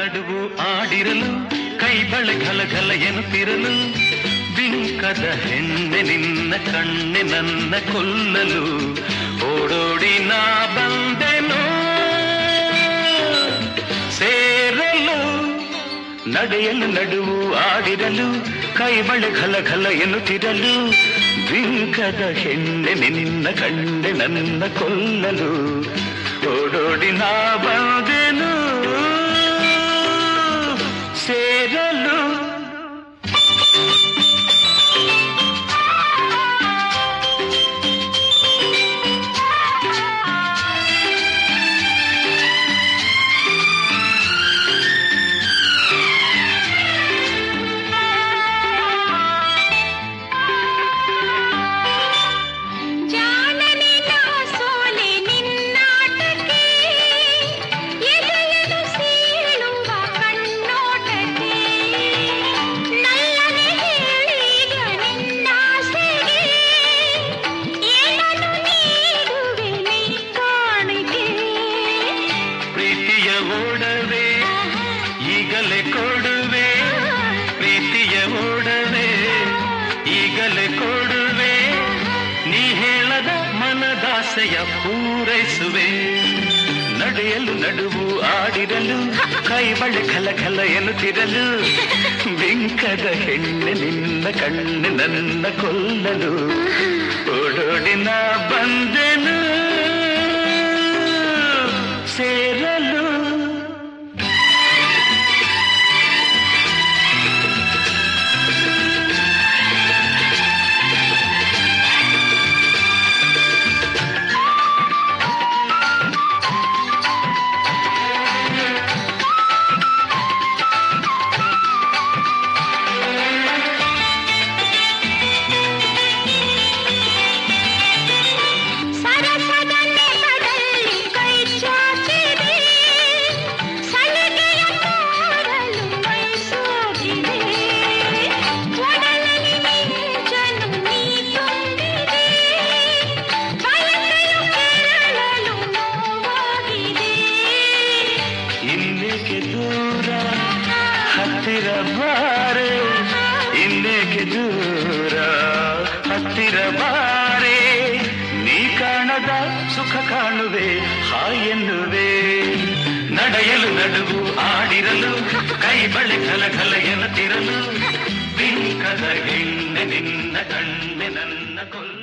ನಡುವು ಆಡಿರಲು ಕೈ ಬಳೆ ಘಲ ಘಲ ಎನ್ನುತ್ತಿರಲು ಬಿಂಕದ ಹೆಣ್ಣೆ ನಿನ್ನ ಕಣ್ಣೆ ನನ್ನ ಕೊಲ್ಲಲು ಓಡೋಡಿ ನಾ ಬಂದೆನು ಸೇರಲು ನಡೆಯಲು ನಡುವು ಆಡಿರಲು ಕೈ ಬಳೆ ಘಲ ಘಲ ಎನ್ನುತ್ತಿರಲು ಬಿಂಕದ ಹೆಣ್ಣೆ ನಿನ್ನ ಕಣ್ಣೆ ನನ್ನ ಕೊಲ್ಲಲು ಓಡೋಡಿ ನಾ ಬಂದೆನು ಸೇರಲು ಜಾಣನೆ ನಾ ಸೋಲೆ ನಿನ್ನಾಟಕ್ಕೆ ಎದೆಯನು ಸೀಳುವ ಕಣ್ಣೋಟಕ್ಕೆ ನಲ್ಲನೆ ಹೇಳಿದ ನಿನ್ನಾಸೆಗೆ ಏನನ್ನು ನೀಡುವೆ ನೀ ಕಾಣಿಕೆ ಪ್ರೀತಿಯ ಓಡವೆ ಈಗಲೇ ಕೊಡುವೆ ಪ್ರೀತಿಯ ಓಡವೆ ಈಗಲೇ ಕೊಡುವೆ ನೀ ಹೇಳದ ಮನದಾಸೆಯ ಪೂರೈಸುವೆ ನಡೆಯಲು ನಡುವು ಆಡಿರಲು ಕೈ ಬಳೆ ಖಲ ಖಲ ಎನ್ನುತ್ತಿರಲು ಬಿಂಕದ ಹೆಣ್ಣೆ ನಿನ್ನ ಕಣ್ಣು ನನ್ನ ಕೊಲ್ಲಲು ಓಡೋಡಿನ ಬಂದೆನು ಸೇರಲು ಸರಸದ ನೆಲದಲ್ಲಿ ಕೈ ಚಾಚಿದೆ ಸಲಿಗೆಯ ಮಾಡಲು ಮೈ ಸೋಕಿದೆ ಒಡಲಲ್ಲಿ ಮಿಂಚನು ನೀ ತುಂಬಿದೆ ಬಯಕೆಯು ಕೆರಳಲು ನೋವಾಗಿದೆ ಇನ್ನೇಕೆ ದೂರ ಹತ್ತಿರ ಬಾರೆ ಇನ್ನೇಕೆ ದೂರ ಹತ್ತಿರ ಬಾರೆ ನೀ ಕಾಣದ ಸುಖ ಕಾಣುವೆ ಹಾಯೆನ್ನುವೆ ನಡೆಯಲು ನಡುವು ಆಡಿರಲು ಕೈ ಬಳೆ ಘಲ ಘಲ ಎನ್ನುತ್ತಿರಲು ಬಿಂಕದ ಹೆಣ್ಣೆ ನಿನ್ನ ಕಣ್ಣೆ ನನ್ನ ಕೊಲ್ಲ